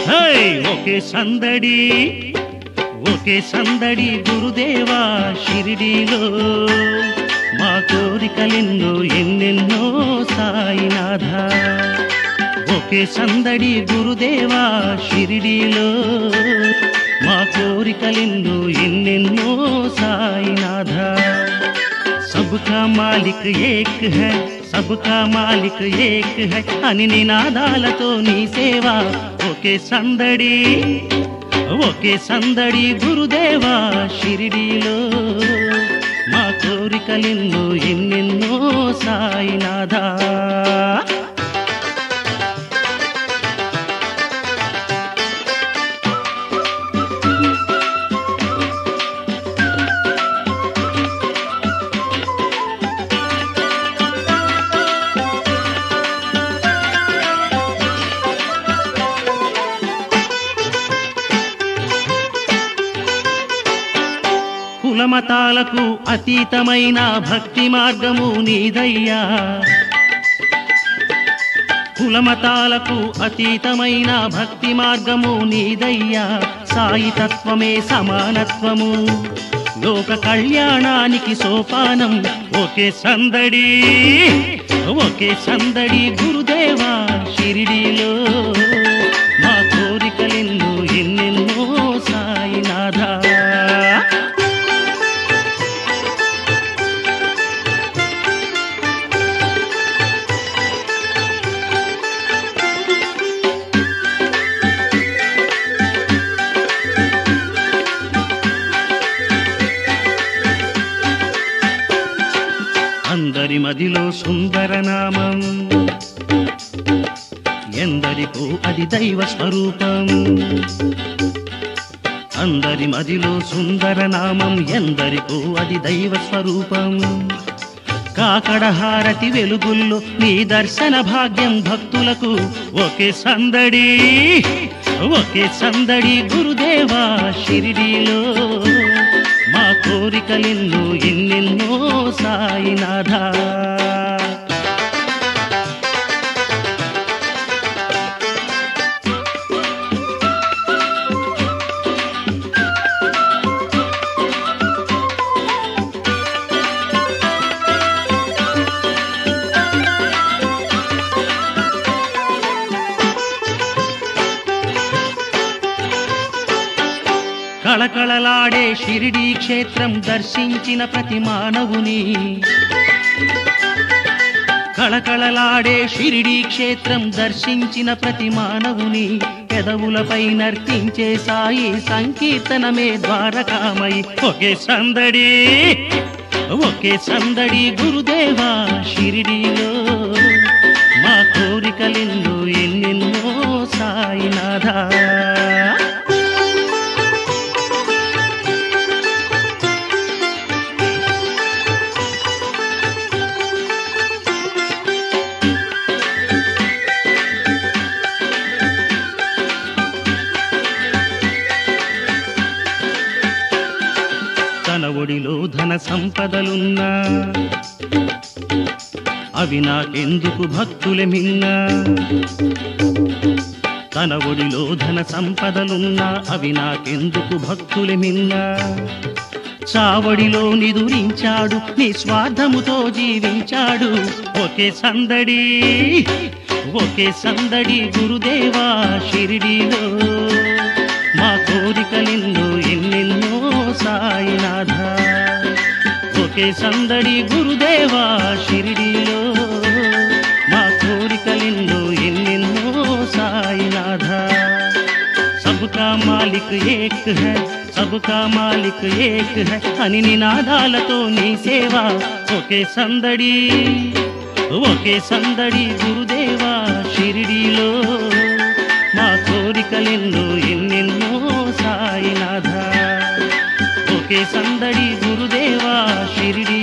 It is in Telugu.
హై! ఒకే సందడి ఒకే సందడి గురుదేవా షిరిడీలో మా కోరికలెన్నో ఎన్నెన్నో సాయినాథ ఒకే సందడి గురుదేవా షిరిడీలో మా కోరికలెన్నో ఎన్నెన్నో సాయినాథ सबका मालिक एक है सबका मालिक एक है అని నినాదాలతో నీ సేవ ఒకే సందడి ఒకే సందడి గురుదేవా షిరిడీలో మా కోరికలెన్నో ఎన్నెన్నో సాయినాథా కులమతాలకు అతీతమైన భక్తి మార్గము నీదయ్యా కులమతాలకు అతీతమైన భక్తి మార్గము నీదయ్యా సాయి తత్వమే సమానత్వము లోక కళ్యాణానికి సోపానం ఒకే సందడి ఒకే సందడి గురుదేవా షిరిడిలో మా కోరికలెన్నో ఎన్నెన్నో సాయినాథా అందరి మదిలో సుందర నామం ఎందరికో అది దైవ స్వరూపం అందరి మదిలో సుందర నామం ఎందరికో అది దైవ స్వరూపం కాకడ హారతి వెలుగుల్లో నీ దర్శన భాగ్యం భక్తులకు ఒకే సందడి ఒకే సందడి గురుదేవా షిరిడీలో మా కోరికలెన్నో ఎన్నెన్నో సాయినాథా కళకళలాడే షిరిడీ క్షేత్రం దర్శించిన ప్రతి మానవుని కళకళలాడే షిరిడీ క్షేత్రం దర్శించిన ప్రతి మానవుని పెదవులపై నర్తించే సాయి సంకీర్తనమే ద్వారకామై ఒకే సందడి ఒకే సందడి గురుదేవా షిరిడీలో మా కోరికలెన్నో ఎన్నెన్నో సాయినాథా తన ఒడిలో ధన సంపదలున్నా అవి నాకెందుకు భక్తుల మిన్నా తన ఒడిలో ధన సంపదలున్నా అవి నాకెందుకు భక్తుల మిన్నా చావడిలో నిదురించాడు నిస్వార్థముతో జీవించాడు ఒకే సందడి ఒకే సందడి గురుదేవా షిరిడిలో మా కోరికలెన్నో ఎన్నెన్నో సాయినాథ ఒకే సందడి గురుదేవా షిరిడిలో మా కోరికలెన్నో ఎన్నెన్నో సాయినాథ सबका मालिक एक है सबका मालिक एक है అని నినాదాలతో నీ సేవ ఒకే సందడి ఒకే సందడి గురుదేవా షిరిడిలో మా కోరికలెన్నో ఎన్నెన్నో సాయినాథ ఒకే సందడి గురుదేవా షిరిడి